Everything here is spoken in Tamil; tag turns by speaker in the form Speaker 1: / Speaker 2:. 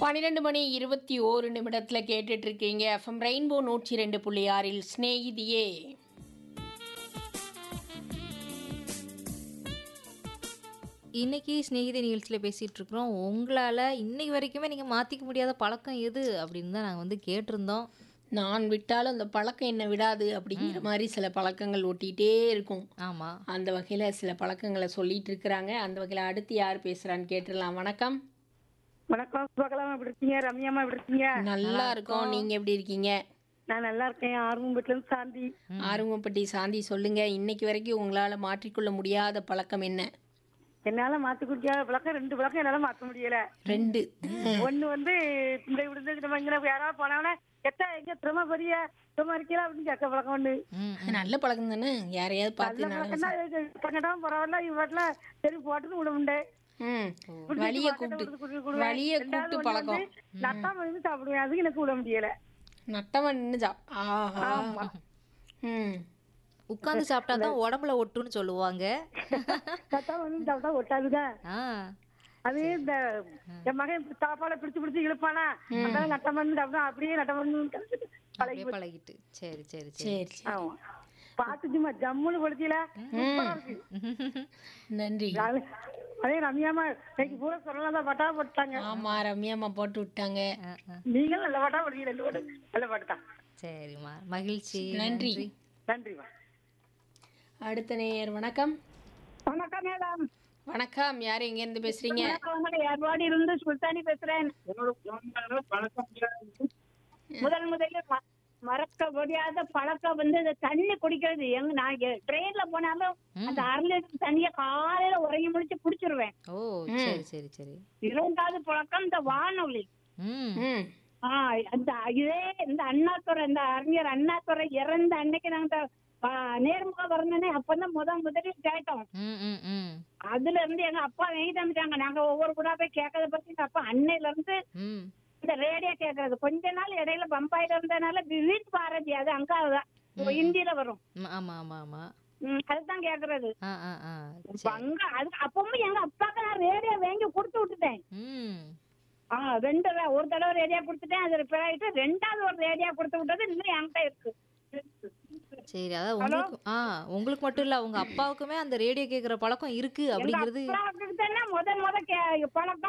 Speaker 1: பன்னிரெண்டு மணி இருபத்தி ஓரு நிமிடத்தில் கேட்டுட்டு இருக்கீங்க எஃப்எம் ரெயின்போ நூற்றி ரெண்டு புள்ளி ஆறில் ஸ்நேகிதியே
Speaker 2: இன்னைக்கு ஸ்நேகிதி நிகழ்ச்சியில் பேசிகிட்டு இருக்கிறோம் உங்களால் இன்னைக்கு வரைக்குமே நீங்கள் மாற்றிக்க முடியாத பழக்கம் எது அப்படின்னு தான் நாங்கள் வந்து கேட்டிருந்தோம்
Speaker 1: நான் விட்டாலும் அந்த பழக்கம் என்ன விடாது அப்படிங்கிற மாதிரி சில பழக்கங்கள் ஒட்டிகிட்டே இருக்கும்
Speaker 2: ஆமாம்
Speaker 1: அந்த வகையில் சில பழக்கங்களை சொல்லிட்டு இருக்கிறாங்க அந்த வகையில் அடுத்து யார் பேசுகிறான்னு கேட்டுடலாம் வணக்கம்
Speaker 3: வணக்கம் சுபகலாம் எப்படி இருக்கீங்க ரம்யாமா எப்படி இருக்கீங்க
Speaker 1: நல்லா இருக்கோம் நீங்கள் எப்படி இருக்கீங்க
Speaker 3: நான் நல்லா இருக்கேன் ஆர்வம் வீட்டுல இருந்து சாந்தி
Speaker 1: ஆர்வப்பட்டி சாந்தி சொல்லுங்க இன்னைக்கு வரைக்கும் உங்களால் மாற்றிக்கொள்ள முடியாத பழக்கம் என்ன
Speaker 3: என்னால மாத்தி குடிக்காத பழக்கம் ரெண்டு பழக்கம் என்னால மாத்த முடியல
Speaker 1: ரெண்டு
Speaker 3: ஒண்ணு வந்து இந்த விடுந்து நம்ம இங்க யாராவது போனாங்கன்னா எத்த எங்க திரும்ப பெரிய திரும்ப இருக்கீங்களா அப்படின்னு கேட்க பழக்கம் ஒண்ணு
Speaker 2: ம்
Speaker 1: நல்ல பழக்கம் தானே யாரையாவது பார்த்து
Speaker 3: நல்ல
Speaker 1: நான்
Speaker 3: பழக்கம் தான் பங்கடம் பரவாயில்ல இவட்டில சரி போட்டுன்னு விட உண்டு
Speaker 1: ம் வலிய கூப்பிட்டு வலிய கூப்பிட்டு பழக்கம்
Speaker 3: நட்டாம இருந்து சாப்பிடுவேன் அதுக்கு எனக்கு விட முடியல
Speaker 1: நட்டவன் நின்னுச்சா ஆஹா ம்
Speaker 2: உட்காந்து சாப்பிட்டா தான் உடம்புல ஒட்டுன்னு சொல்லுவாங்க
Speaker 3: நட்டாம இருந்து சாப்பிட்டா ஒட்டாதுதான்
Speaker 2: ஆ
Speaker 3: அது இந்த என் மகன் தாப்பால பிடிச்சு பிடிச்சு இழுப்பானா அதனால நட்டம் பண்ணு அப்படியே அப்படியே நட்டம் பண்ணு
Speaker 2: அப்படியே பழகிட்டு சரி சரி சரி
Speaker 1: சரி சரி
Speaker 3: ஆமா பாத்து சும்மா ஜம்முன்னு கொடுத்தீல
Speaker 1: நன்றி
Speaker 3: அதே ரம்யாமா இன்னைக்கு பூரா சொல்லலாம் தான் பட்டா போட்டாங்க
Speaker 1: ஆமா ரம்யாம்மா போட்டு விட்டாங்க
Speaker 2: ஆ ஆ
Speaker 3: நீங்களும் நல்ல பாட்டா போட்டீங்க ரெண்டு பாட்டு நல்ல பாட்டு தான்
Speaker 2: சரிம்மா மகிழ்ச்சி
Speaker 1: நன்றி
Speaker 3: நன்றிமா
Speaker 1: அடுத்த நேயர் வணக்கம்
Speaker 3: வணக்கம் மேடம்
Speaker 1: வணக்கம் யார் எங்க இருந்து பேசுறீங்க
Speaker 3: ஏற்பாடு இருந்து சுல்தானி பேசுறேன் முதல் முதல்ல ம- மறக்க முடியாத பழக்கம் வந்து இந்த தண்ணி குடிக்கிறது எங்க நான் ட்ரெயின்ல போனாலும் அந்த அரை லிட்டர் தண்ணிய காலையில உறங்கி முடிச்சு குடிச்சிருவேன்
Speaker 2: ஓ சரி சரி சரி
Speaker 3: இரண்டாவது பழக்கம் இந்த வானொலி
Speaker 2: ம்
Speaker 1: ம்
Speaker 3: ஆஹ் அந்த இதே இந்த அண்ணாதுரை இந்த அறிஞர் அண்ணாதுரை இறந்த அன்னைக்கு நாங்க ஆ, நேர்முக வரணுன்னே அப்பதான் முத முதலில் கேட்டோம்
Speaker 2: ம் ம் ம்
Speaker 3: அதுல இருந்து எங்க அப்பா வாங்கி தந்துட்டாங்க நாங்க ஒவ்வொரு கூட போய் கேட்கறத பத்தி எங்க அப்பா அன்னையில இருந்து
Speaker 2: ம்
Speaker 3: இந்த ரேடியோ கேட்கறது கொஞ்ச நாள் இடையில பம்பாயில இருந்தனால விவித் பாரதி அது அங்க தான் ஹிந்தியில வரும்
Speaker 2: ம், ஆமா ஆமா ஆமா
Speaker 3: ம், அதுதான் கேக்குறது
Speaker 2: ஆ ஆ ஆ
Speaker 3: இப்ப
Speaker 2: சரி
Speaker 3: அங்க அது அப்பவும் எங்க அப்பாக்கு நான் ரேடியோ வாங்கி கொடுத்து விட்டுட்டேன்
Speaker 2: ம்
Speaker 3: ஆ ரெண்டு ர- ஒரு தடவை ரேடியோ கொடுத்துட்டேன் அது ரிப்பேர் ஆயிட்டு ரெண்டாவது ஒரு ரேடியோ கொடுத்து விட்டது இன்னும் என்கிட்ட இருக்கு
Speaker 2: சரி அதான் உங்களுக்கு ஆ உங்களுக்கு மட்டும் இல்ல உங்க அப்பாவுக்குமே அந்த ரேடியோ கேக்குற பழக்கம் இருக்கு அப்படிங்கிறது
Speaker 3: அப்பாவுக்கு தானே முத முத கே- பழக்கம்